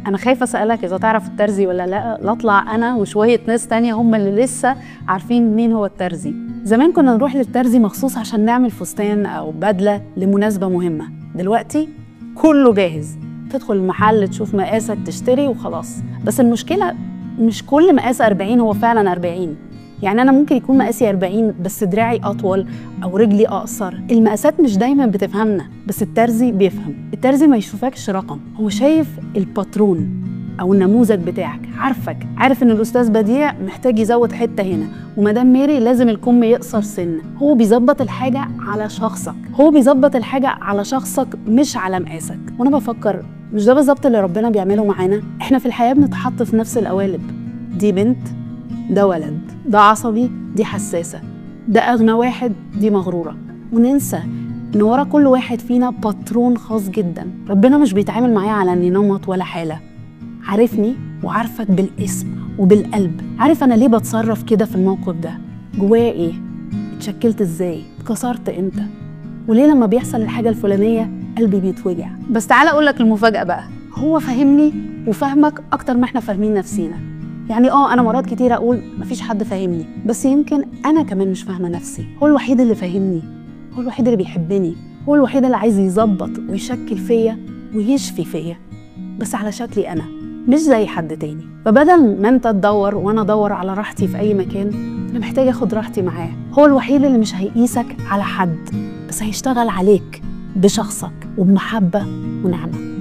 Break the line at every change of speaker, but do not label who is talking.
انا خايفه اسالك اذا تعرف الترزي ولا لا لا اطلع انا وشويه ناس تانية هم اللي لسه عارفين مين هو الترزي زمان كنا نروح للترزي مخصوص عشان نعمل فستان او بدله لمناسبه مهمه دلوقتي كله جاهز تدخل المحل تشوف مقاسك تشتري وخلاص بس المشكله مش كل مقاس 40 هو فعلا 40 يعني انا ممكن يكون مقاسي 40 بس دراعي اطول او رجلي اقصر المقاسات مش دايما بتفهمنا بس الترزي بيفهم الترزي ما يشوفكش رقم هو شايف الباترون او النموذج بتاعك عارفك عارف ان الاستاذ بديع محتاج يزود حته هنا ومدام ميري لازم الكم يقصر سنه هو بيظبط الحاجه على شخصك هو بيظبط الحاجه على شخصك مش على مقاسك وانا بفكر مش ده بالظبط اللي ربنا بيعمله معانا احنا في الحياه بنتحط في نفس القوالب دي بنت ده ولد ده عصبي دي حساسه ده اغنى واحد دي مغروره وننسى ان ورا كل واحد فينا باترون خاص جدا ربنا مش بيتعامل معايا على اني نمط ولا حاله عارفني وعارفك بالاسم وبالقلب عارف انا ليه بتصرف كده في الموقف ده جوايا ايه اتشكلت ازاي اتكسرت امتى وليه لما بيحصل الحاجه الفلانيه قلبي بيتوجع بس تعالى اقول لك المفاجاه بقى هو فاهمني وفاهمك اكتر ما احنا فاهمين نفسينا يعني اه انا مرات كتير اقول مفيش حد فاهمني بس يمكن انا كمان مش فاهمه نفسي هو الوحيد اللي فاهمني هو الوحيد اللي بيحبني هو الوحيد اللي عايز يظبط ويشكل فيا ويشفي فيا بس على شكلي انا مش زي حد تاني فبدل ما انت تدور وانا ادور على راحتي في اي مكان انا محتاجه اخد راحتي معاه هو الوحيد اللي مش هيقيسك على حد بس هيشتغل عليك بشخصك وبمحبه ونعمه